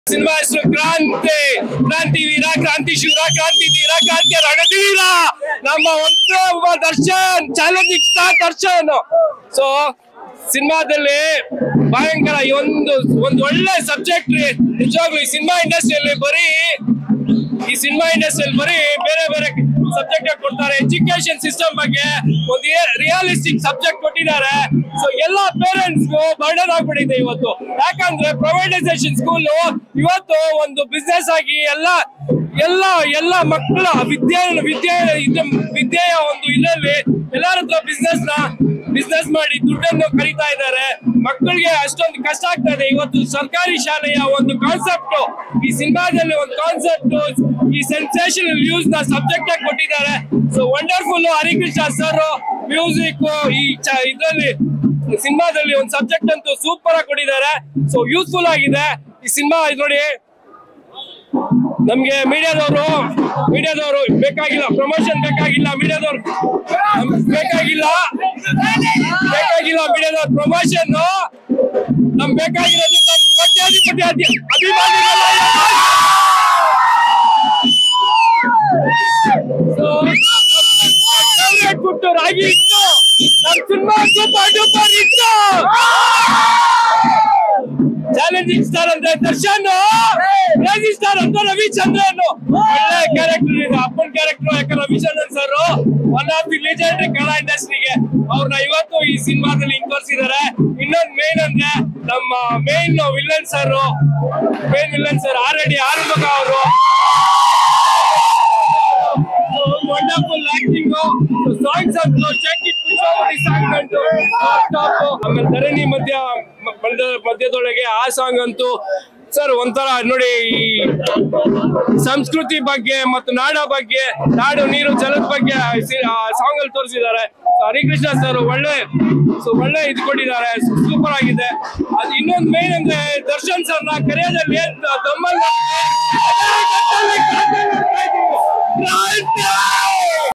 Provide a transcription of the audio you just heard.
cinema ಹೆಸರು ಕ್ರಾಂತಿ ಕ್ರಾಂತಿ ವೀರ ಕ್ರಾಂತಿ ಶಿವರ ಕ್ರಾಂತಿ ಧೀರ ಕ್ರಾಂತಿ ರಣಧೀರ ನಮ್ಮ ಒಬ್ಬ ಒಬ್ಬ Darshan challenging star Darshan so ಸಿನಿಮಾದಲ್ಲಿ ಭಯಂಕರ ಈ ಒಂದು ಒಂದು ಒಳ್ಳೆ ಸಬ್ಜೆಕ್ಟ್ ರೀ ನಿಜವಾಗ್ಲೂ ಈ ಸಿನಿಮಾ ಇಂಡಸ್ಟ್ರಿಯಲ್ಲಿ ಬರೀ ಈ ಸಿನಿಮಾ ಇಂಡಸ್ಟ್ರಿಯಲ್ಲಿ ಬರೀ ಬೇರೆ ಬೇರೆ ಸಬ್ಜೆಕ್ಟ್ ಕೊಡ್ತಾರೆ ಎಜುಕೇಶನ್ ಸಿಸ್ಟಮ್ ಬಗ್ಗೆ ಒಂದು ರಿಯಲಿಸ್ಟಿಕ್ ಸಬ್ಜೆಕ್ಟ್ ಕೊಟ್ಟಿದ್ದಾರೆ ಸೊ ಎಲ್ಲಾ ಪೇರೆಂಟ್ಸ್ ಬರ್ಡನ್ ಆಗ್ಬಿಟ್ಟಿದೆ ಇವತ್ತು ಯಾಕಂದ್ರೆ ಪ್ರೈವೇಟೈಸೇಷನ್ ಸ್ಕೂಲ್ ಇವತ್ತು ಒಂದು ಬಿಸ್ನೆಸ್ ಆಗಿ ಎಲ್ಲ ಎಲ್ಲ ಎಲ್ಲ ಮಕ್ಕಳ ವಿದ್ಯೆ ವಿದ್ಯೆ ಇದು ವಿದ್ಯೆಯ ಒಂದು ಇದರಲ್ಲಿ ಎಲ್ಲರ ಹತ್ರ ಬಿಸ್ನೆಸ್ ನ ಬಿಸ್ನೆಸ್ ಮಾಡಿ ದುಡ್ಡನ್ನು ಕರೀತಾ ಇದ್ದಾರೆ ಮಕ್ಕಳಿಗೆ ಅಷ್ಟೊಂದು ಕಷ್ಟ ಆಗ್ತಾ ಇದೆ ಇವತ್ತು ಸರ್ಕಾರಿ ಶಾಲೆಯ ಒಂದು ಕಾನ್ಸೆಪ್ಟ್ ಈ ಸಿನಿಮಾದಲ್ಲಿ ಒಂದು ಕಾನ್ಸೆಪ್ಟ್ ಈ ಸೆನ್ಸೇಷನಲ್ ನ್ಯೂಸ್ ನ ಸಬ್ಜೆಕ್ಟ್ ಆಗಿ ಕೊಟ್ಟಿದ್ದಾರೆ so wonderful Harikrishna sir music ಈ ಚ- ಇದ್ರಲ್ಲಿ ಸಿನಿಮಾದಲ್ಲಿ ಒಂದು ಸಬ್ಜೆಕ್ಟ್ ಅಂತೂ ಸೂಪರ್ ಆಗಿ ಕೊಟ್ಟಿದ್ದಾರೆ ಸೊ ಯೂಸ್ಫುಲ್ ಆಗಿದೆ ಈ ಸಿನಿಮಾ ಇದು ನೋಡಿ ನಮ್ಗೆ ಮೀಡಿಯಾದವರು ಮೀಡಿಯಾದವರು ಬೇಕಾಗಿಲ್ಲ ಪ್ರಮೋಷನ್ ಬೇಕಾಗಿಲ್ಲ ಮೀಡಿಯಾದವ್ರು ಬೇಕಾಗಿಲ್ಲ ಬೇಕಾಗಿಲ್ಲ ಮೀಡಿಯಾದವ್ರ ಪ್ರಮೋಷನ್ ನಮ್ ಬೇಕಾಗಿರೋದು ನಮ್ ಕೋಟ್ಯಾಧಿಪತಿ ಅಧಿ- ಅಭಿಮಾನಿಗಳು So, ನಮ್ favorite food ರಾಗಿ ಇತ್ತು ನಮ್ ಸಿನಿಮಾ ಸೂಪರ್ ಡೂಪರ್ ಇತ್ತು ಚಾಲೆಂಜಿಂಗ್ ಸ್ಟಾರ್ ಅಂದ್ರೆ ದರ್ಶನ್ ರೇಜಿಂಗ್ ಸ್ಟಾರ್ ಅಂತ ರವಿಚಂದ್ರನ್ ಒಳ್ಳೆ ಕ್ಯಾರೆಕ್ಟರ್ ಇದೆ ಅಪ್ಪನ್ ಕ್ಯಾರೆಕ್ಟರ್ ಯಾಕೆ Ravichandran sir one of the legendary Kannada ಇಂಡಸ್ಟ್ರಿಗೆ ಅವ್ರನ್ನ ಇವತ್ತು ಈ ಸಿನಿಮಾದಲ್ಲಿ ಇಂಕರ್ಸಿದ್ದಾರೆ ಇನ್ನೊಂದು ಮೇನ್ ಅಂದ್ರೆ ನಮ್ಮ main villain sir main villain sir already ಆರಂಭಕ ಅವರು ವಂಡರ್ಫುಲ್ ಆಕ್ಟಿಂಗ್ ಸಾಂಗ್ಸ್ ಅಂತೂ ಚೆಕ್ ಇಟ್ ಪುಷ್ಪಾವತಿ ಸಾಂಗ್ ಅಂತೂ ಟಾಪ್ ಆಮೇಲೆ ಧರಣಿ ಮಧ್ಯ ಮ- ಮಧ್ಯ- ಮಧ್ಯದೊಳಗೆ ಆ ಸಾಂಗ್ ಅಂತೂ ಸರ್ ಒಂಥರ ನೋಡಿ ಈ ಸಂಸ್ಕೃತಿ ಬಗ್ಗೆ ಮತ್ತು ನಾಡ ಬಗ್ಗೆ ನಾಡು ನೀರು ಜಲದ ಬಗ್ಗೆ ಸಾಂಗ್ ಅಲ್ಲಿ ತೋರಿಸಿದ್ದಾರೆ ಹರಿಕೃಷ್ಣ ಸರ್ ಒಳ್ಳೆ ಸೊ ಒಳ್ಳೆ ಇದು ಕೊಟ್ಟಿದ್ದಾರೆ ಸೂಪರ್ ಆಗಿದೆ ಅದು ಇನ್ನೊಂದು ಮೇನ್ ಅಂದ್ರೆ ದರ್ಶನ್ ಸರ್ನ ಕರೆಯೋದಲ್ಲಿ ಏನ್ ದಮ್ಮಲ್